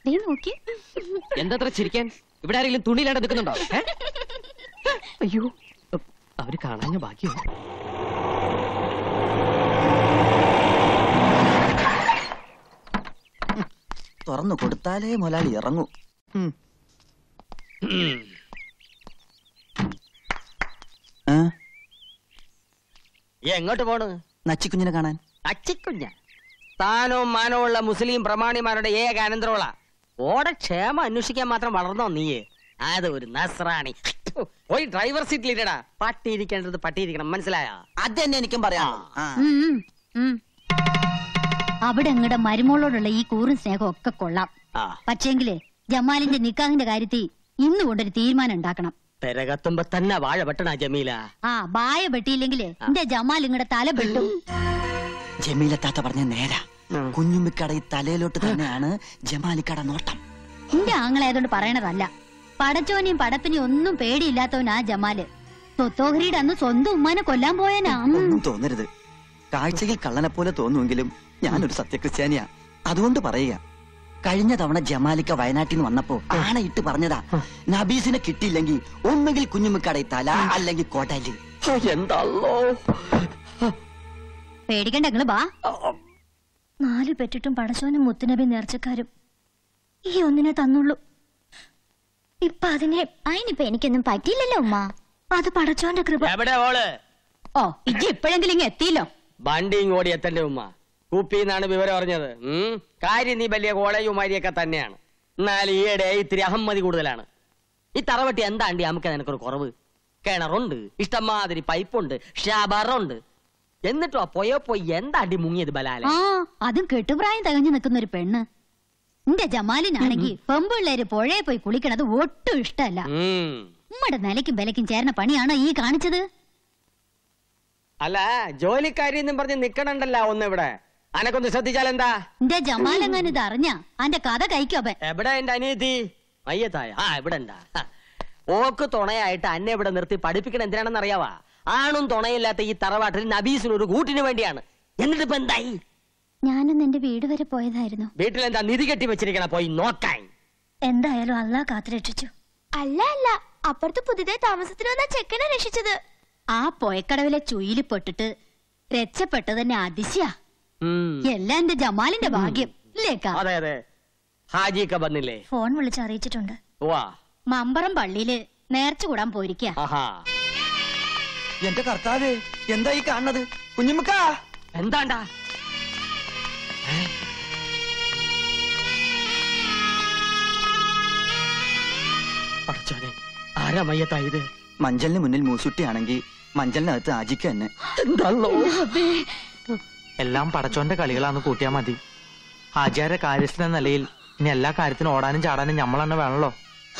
നീ നോക്കി എന്തത്ര ചിരിക്കാൻ ഇവിടെ ആരെങ്കിലും തുണിയിലാണ്ട് നിൽക്കുന്നുണ്ടോ ഏ? അയ്യോ ഉപ്പ്, അവര് കാണാഞ്ഞ ഭാഗ്യം തുറന്നു കൊടുത്താലേ മുതലാളി ഇറങ്ങൂ ഉം. ഏ? എങ്ങോട്ട് പോണ് നച്ചിക്കുഞ്ഞിനെ കാണാൻ അച്ചിക്കുഞ്ഞ സ്ഥാനവും മാനവും ഉള്ള മുസ്ലിം പ്രമാണിമാരുടെ ഏക അനന്തരമുള്ള ഓടെ ക്ഷേമം അന്വേഷിക്കാൻ മാത്രം വളർന്നോ നീയെ അത് ഒരു നസ്രാണി പോയി ഡ്രൈവർ സീറ്റിലില്ലടാ പട്ടി ഇരിക്കേണ്ടത് പട്ടി ഇരിക്കണം മനസ്സിലായോ അത് തന്നെ എനിക്കും പറയാം ആ. ഉം, ഉം, ഉം. അവിടെ അങ്ങടെ മരുമോളോടുള്ള ഈ കൂറും സ്നേഹം ഒക്കെ കൊള്ളാം ആ പക്ഷേങ്കില് ജമാലിന്റെ നിക്കാഹിന്റെ കാര്യത്തിൽ ഇന്ന് കൊണ്ടൊരു തീരുമാനം ഉണ്ടാക്കണം പെരകത്തുമ്പോ തന്നെ വാഴ വെട്ടണ ജമീല ആ ബായ വെട്ടിയില്ലെങ്കില് എന്റെ ജമാൽ ഇങ്ങടെ തല വെട്ടും ജമീലത്താത്ത പറഞ്ഞ നേരാ ഉം. കുഞ്ഞുമ്മിക്കട ഈ തലയിലോട്ട് തന്നെയാണ് ജമാലിക്കട നോട്ടം എന്റെ ആങ്ങളായതുകൊണ്ട് പറയണതല്ല പടച്ചോനെയും പടപ്പിനെയും ഒന്നും പേടിയില്ലാത്തവനാ ജമാല് തൊത്തോഹരിയുടെ അന്ന് സ്വന്തം ഉമ്മാനെ കൊല്ലാൻ പോയനാ ഉം. ഒന്നും തോന്നരുത് കാഴ്ചയിൽ കള്ളനെ പോലെ തോന്നുമെങ്കിലും ഞാനൊരു സത്യക്രിസ്ത്യാനിയാ അതുകൊണ്ട് പറയുക കഴിഞ്ഞ തവണ ജമാലിക്ക വയനാട്ടിൽ നിന്ന് വന്നപ്പോ ആണയിട്ട് പറഞ്ഞതാ നബീസിനെ കിട്ടിയില്ലെങ്കിൽ ഒന്നുകിൽ കുഞ്ഞുമ്മിക്കട തല അല്ലെങ്കിൽ കോട്ടാലി എന്താള്ളോ പേടിക്കണ്ട നിങ്ങള് ബാ നാല് പെറ്റിട്ടും പടച്ചോനും മുത്തുനബി നേർച്ചക്കാരും ഈ ഒന്നിനെ തന്നുള്ളൂ ഇപ്പൊ അതിനെ അതിനിപ്പൊ എനിക്കൊന്നും പറ്റിയില്ലല്ലോ ഉമ്മ അത് പടച്ചോന്റെ കൃപ എവിടെ ഓള് ഓ ഇജ്ജ് ഇപ്പോഴെങ്കിലും ഇങ്ങ് എത്തിയില്ലോ വണ്ടിയും ഓടി എത്തന്റെ ഉമ്മ കുപ്പിന്നാണ് വിവരം അറിഞ്ഞത് ഉം. കാര്യം നീ വലിയ കോളേജുമാരിയൊക്കെ തന്നെയാണ് എന്നാൽ ഈയിടെ ഇത്തിരി അഹമ്മതി കൂടുതലാണ് ഈ തറവട്ടി എന്താണ്ടി നമുക്ക് നിനക്കൊരു കുറവ് കിണറുണ്ട് ഇഷ്ടംമാതിരി പൈപ്പുണ്ട് ഷാബറുണ്ട് എന്നിട്ടോ ആ പോയോ പോയി എന്താണ്ടി മുങ്ങിയത് ബലാല ആ അതും കെട്ടുപ്രായം തികഞ്ഞു നിൽക്കുന്ന ഒരു പെണ്ണ് എന്റെ ജമാലിനാണെങ്കി പെമ്പിള്ളേര് പുഴയെ പോയി കുളിക്കണത് ഒട്ടും ഇഷ്ടമല്ല ഉം. ഉമ്മയുടെ നിലയ്ക്കും വിലയ്ക്കും ചേർന്ന പണിയാണോ ഈ കാണിച്ചത് അല്ല ജോലിക്കാരി എന്നും പറഞ്ഞ് നിക്കണണ്ടല്ല ഒന്ന് ഇവിടെ അനക്കൊന്ന് ശ്രദ്ധിച്ചാൽ എന്താ എന്റെ ജമാലെങ്ങാൻ ഇത് അറിഞ്ഞ അന്റെ കഥ കഴിക്കോപ്പൻ എവിടെ എന്റെ അനിയത്തി അയ്യത്തായ ആ ഇവിടെ ഉണ്ടാ ഹ. ഓക്ക് തുണയായിട്ട് അന്നെ ഇവിടെ നിർത്തി പഠിപ്പിക്കണം എന്തിനാണെന്ന് അറിയാവാ ആണും തുണയില്ലാത്ത ഈ തറവാട്ടിൽ നബീസിന് ഒരു കൂട്ടിന് വേണ്ടിയാണ് എന്നിട്ട് ഇപ്പൊ എന്തായി ഞാനൊന്ന് എന്റെ വീട് വരെ പോയതായിരുന്നു വീട്ടിൽ എന്താ നിധി കെട്ടി വെച്ചിരിക്കണ പോയി നോക്കാൻ എന്തായാലും അല്ലാ കാത്തുരക്ഷിച്ചു അല്ല അല്ല അപ്പുറത്ത് പുതിയതായി താമസത്തിന് വന്ന ചെക്കനെ രക്ഷിച്ചത് ആ പൊയക്കടവിലെ ചുയില് പെട്ടിട്ട് രക്ഷപ്പെട്ടത് തന്നെ അതിശയ ഉം. എല്ലാം എന്റെ ജമാലിന്റെ ഭാഗ്യം ഇല്ലേക്കാ അതെ അതെ ഹാജിക്ക വന്നില്ലേ ഫോൺ വിളിച്ച് അറിയിച്ചിട്ടുണ്ട് വാ മമ്പറം പള്ളിയില് നേർച്ച കൂടാൻ പോയിരിക്ക ആഹാ എന്റെ കർത്താവേ എന്താ ഈ കാണുന്നത് കുഞ്ഞുമ്മിക്ക എന്താണ്ടാ പടച്ചോനെ ആരാ മയ്യത്തായത് മഞ്ചലിന് മുന്നിൽ മൂസുട്ടിയാണെങ്കിൽ മഞ്ചലിനകത്ത് ആജിക്ക് തന്നെ എന്താണല്ലോ എല്ലാം പടച്ചോന്റെ കളികളാന്ന് കൂട്ടിയാ മതി ഹാജിയാരെ കാര്യസ്ഥ എന്ന നിലയിൽ ഇനി എല്ലാ കാര്യത്തിനും ഓടാനും ചാടാനും നമ്മൾ തന്നെ വേണല്ലോ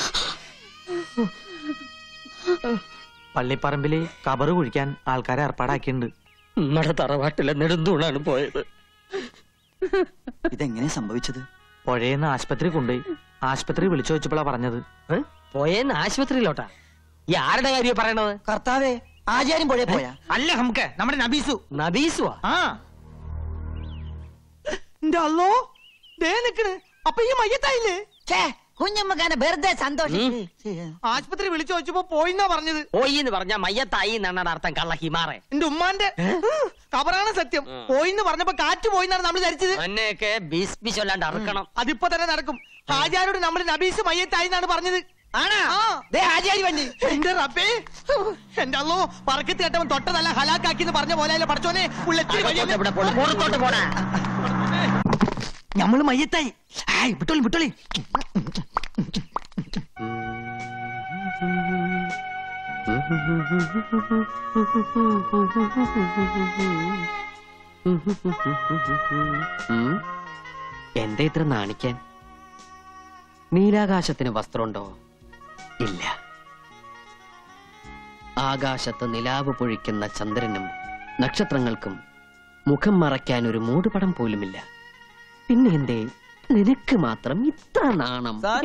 പള്ളിപ്പറമ്പില് കബറ് കുഴിക്കാൻ ആൾക്കാരെ ഏർപ്പാടാക്കിയിട്ടുണ്ട് നമ്മുടെ തറവാട്ടിലെ നെടുന്തൂണാണ് പോയത് ഇതെങ്ങനെ സംഭവിച്ചത് പുഴയെന്ന് ആശുപത്രി കൊണ്ടുപോയി ആശുപത്രി വിളിച്ചു വെച്ചപ്പോഴാ പറഞ്ഞത് ഏ? പോയെന്ന് ആശുപത്രിയിലോട്ടാ ഈ ആരുടെ കാര്യം പറയണത് കർത്താവേ ആചാര്യം പുഴ പോയാ അല്ല നമുക്ക് നമ്മുടെ നബീസു നബീസുവാ ആ അല്ലോ ദേ നിക്കണ് അപ്പൊ ഈ മയ്യത്തായില്ലേ കുഞ്ഞമ്മക്കാനെ വെറുതെ സന്തോഷിച്ച് ആശുപത്രി വിളിച്ചു വെച്ചപ്പോ പോയിന്നാ പറഞ്ഞത് പോയി എന്ന് പറഞ്ഞ മയ്യത്തായി എന്നാണ് അർത്ഥം കള്ള ഹിമാറെ എന്റെ ഉമ്മാന്റെ കബറാണ് സത്യം ഉം. പോയിന്ന് പറഞ്ഞപ്പോ കാറ്റ് പോയിന്നാണ് നമ്മൾ ധരിച്ചത് അന്നെയൊക്കെ ബീസ് ചൊല്ലാണ്ട് അറുക്കണം അതിപ്പോ തന്നെ നടക്കും ഹാജാരോട് നമ്മൾ നബീസ് മയ്യത്തായി എന്നാണ് പറഞ്ഞത് ആണാ ആ. ദേ ആചാരി വണ്ടി എന്റെ റബ്ബേ എന്റെ അല്ലോ പറക്കത്ത് കേട്ടവൻ തൊട്ടതല്ല ഹലാക്കാക്കി എന്ന് പറഞ്ഞ പോലെ പടച്ചോനെ ഉള്ളെത്തിരി അകത്തോട്ട് ഇവിടെ പോണം. പുറത്തോട്ട് പോണ ഞമ്മള് മയ്യത്തായി ആയ് വിട്ടോളി വിട്ടോളി എന്റെ ഇത്ര നാണിക്കാൻ നീലാകാശത്തിന് വസ്ത്രമുണ്ടോ ഇല്ല ആകാശത്ത് നിലാവ് പൊഴിക്കുന്ന ചന്ദ്രനും നക്ഷത്രങ്ങൾക്കും മുഖം മറയ്ക്കാൻ ഒരു മൂടുപടം പോലുമില്ല പിന്നെ എന്തേ നിനക്ക് മാത്രം ഇത്ര നാണം സാർ.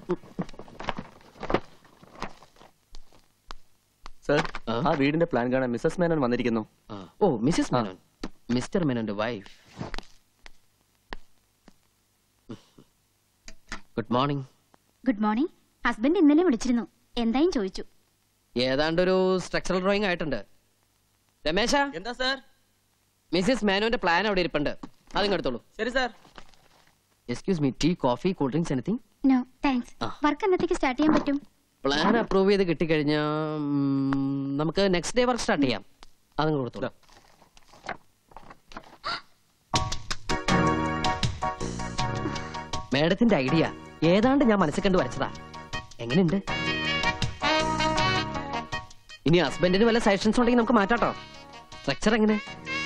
സർ ആ? ആ വീടിന്റെ പ്ലാൻ കാണാൻ മിസ്സസ് മേനോൻ വന്നിരിക്കുന്നു ആ. ഓ മിസസ് മേനോൻ മിസ്റ്റർ മേനോന്റെ wife good morning good morning husband ഇന്നലെ വിളിച്ചിരുന്നു എന്തായും ചോദിച്ചു ഏതാണ്ടൊരു സ്ട്രക്ചറൽ ഡ്രോയിങ് ആയിട്ടുണ്ട് രമേശ എന്താ സാർ മിസ്സിസ് മേനോന്റെ പ്ലാൻ അവിടെ ഇരിപ്പുണ്ട് അതും എടുത്തോളൂ ശരി sir excuse me tea coffee cool drinks anything no thanks ആ. വർക്ക് എന്നത്തേക്ക് സ്റ്റാർട്ട് ചെയ്യാൻ പറ്റും പ്ലാൻ അപ്രൂവ് ചെയ്ത് കിട്ടിക്കഴിഞ്ഞാൽ നമുക്ക് നെക്സ്റ്റ് ഡേ വർക്ക് സ്റ്റാർട്ട് ചെയ്യാം അതും കൊടുത്തോളൂ മേഡത്തിന്റെ ഐഡിയ ഏതാണ്ട് ഞാൻ മനസ്സിൽ കണ്ട് വരച്ചതാ എങ്ങനെയുണ്ട് ഇനി ഹസ്ബൻഡിന് വല്ല സജഷൻസ് ഉണ്ടെങ്കിൽ നമുക്ക് മാറ്റാട്ടോ സ്ട്രക്ചർ എങ്ങനെ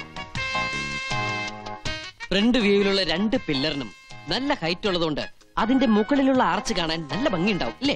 ഫ്രണ്ട് വ്യൂവിലുള്ള രണ്ട് പില്ലറിനും നല്ല ഹൈറ്റ് ഉള്ളതുകൊണ്ട് അതിന്റെ മുകളിലുള്ള ആർച്ച് കാണാൻ നല്ല ഭംഗിയുണ്ടാവും ഇല്ലേ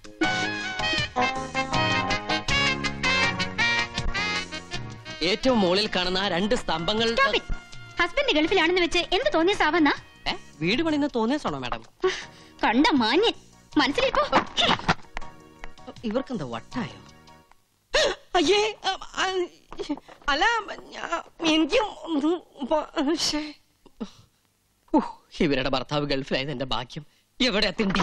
ഏറ്റവും മുകളിൽ കാണുന്ന ആ രണ്ട് സ്തംഭങ്ങൾ ഹസ്ബൻഡ് ഗൾഫിലാണെന്ന് വെച്ച് എന്ത് തോന്നിയ സാവന്ന ഏ, വീട് പണിന്ന് തോന്നിയാണോ മാഡം കണ്ട മാന്യൻ മനസ്സിലിപ്പോ ഇവർക്കെന്താ വട്ടായോ അയ്യേ അ, ആ, അല്ല ഞാ- എനിക്ക് ഒന്നും പ- ശ്ശേ. ഉഹ്, ഇവരുടെ ഭർത്താവ് ഗൾഫിലായത് എന്റെ ഭാഗ്യം എവിടെ തിണ്ടി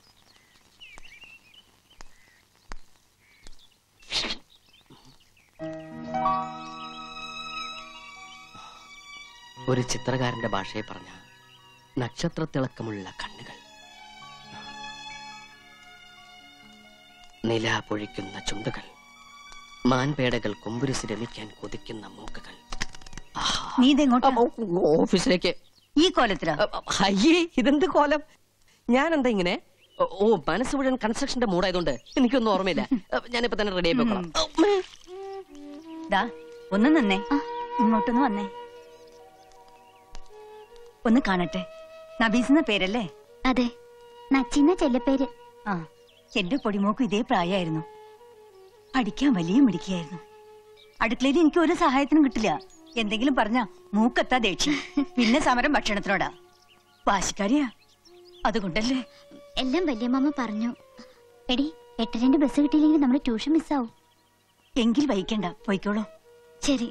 ഒരു ചിത്രകാരന്റെ ഭാഷയെ പറഞ്ഞ നക്ഷത്രത്തിളക്കമുള്ള കണ്ണുകൾ നില പൊഴിക്കുന്ന ചുണ്ടുകൾ മാൻപേടകൾ കൊമ്പുരുസ് രമിക്കാൻ കൊതിക്കുന്ന മൂക്കുകൾ ആഹാ. നീ ഇതെങ്ങോട്ടാ അപ്പൊ ഓഫീസിലേക്ക് ഈ കോലത്തിലാ അ, അ, അയ്യേ ഇതെന്ത് കോലം ഞാൻ എന്താ ഇങ്ങനെ ഓ, ഓ മനസ്സ് മുഴുവൻ കൺസ്ട്രക്ഷന്റെ മൂടായതുകൊണ്ട് എനിക്കൊന്നും ഓർമ്മയില്ല അ, ഞാനിപ്പോ തന്നെ റെഡി ആയി പോയിക്കോളാം ഉമ്മേ. ദാ ഒന്ന് നിന്നേ ഇങ്ങോട്ടൊന്ന് വന്നേ ഒന്ന് കാണട്ടെ നബീസ് എന്ന പേരല്ലേ അതെ നച്ചിന്ന ചെല്ലപ്പേര് ആ എന്റെ പൊടിമോക്കും ഇതേ പ്രായമായിരുന്നു പഠിക്കാൻ വലിയ മിടിക്കുകയായിരുന്നു അടുക്കളയിൽ എനിക്ക് ഒരു സഹായത്തിനും കിട്ടില്ല എന്തെങ്കിലും പറഞ്ഞ മൂക്കത്താ ദേഷ്യം പിന്നെ സമരം ഭക്ഷണത്തിനോടാ വാശിക്കാരിയാ അതുകൊണ്ടല്ലേ എല്ലാം വല്യമ്മ പറഞ്ഞു എടി എട്ടരന്റെ ബസ് കിട്ടിയില്ലെങ്കിൽ നമ്മുടെ ട്യൂഷൻ മിസ്സാവും എങ്കിൽ വൈകണ്ട പോയിക്കോളൂ ശരി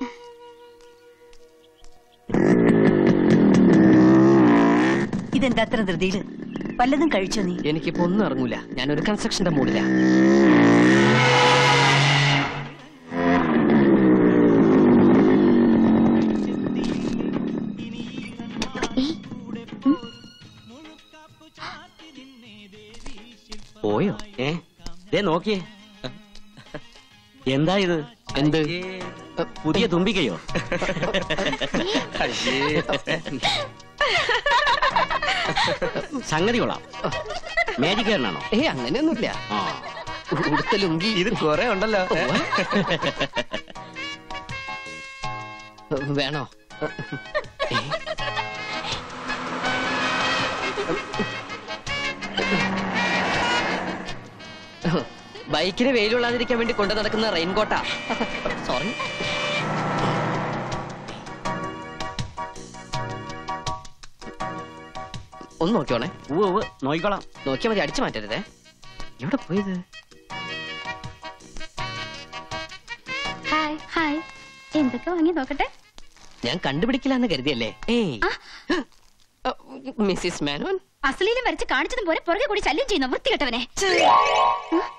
ഇതെന്താ അത്ര ധൃതിയില് വല്ലതും കഴിച്ചോ നീ എനിക്കിപ്പോ ഒന്നും ഇറങ്ങൂല ഞാനൊരു കൺസ്ട്രക്ഷന്റെ മൂടില്ല പോയോ ഏ ദേ നോക്കിയേ എന്താ ഇത് എന്ത് പുതിയ തുമ്പിക്കയോ സംഗതി കൊള്ളാം മാജിക് കാരനാണോ ഏ അങ്ങനെയൊന്നുമില്ല ആ ഉടുത്ത ലുങ്കി ഇത് കുറെ ഉണ്ടല്ലോ വേണോ ഏ? ബൈക്കിന് വെയിലുള്ളാതിരിക്കാൻ വേണ്ടി കൊണ്ടു നടക്കുന്ന റെയിൻകോട്ടാ സോറി ഒന്ന് നോക്കിയോണേ ഉവ്വ് ഉവ്വ് നോക്കിക്കോളാം നോക്കിയാൽ മതി അടിച്ചു മാറ്റരുതേ എവിടെ പോയത് ഹായ് ഹായ് എന്തൊക്കെ വാങ്ങി നോക്കട്ടെ ഞാൻ കണ്ടുപിടിക്കില്ലെന്ന് കരുതിയല്ലേ ഏയ് മിസ്സിസ് മേനോൻ അസലീലും വരച്ച് കാണിച്ചതും പോലെ പുറകെ കൂടി ശല്യം ചെയ്യുന്ന വൃത്തികെട്ടവനെ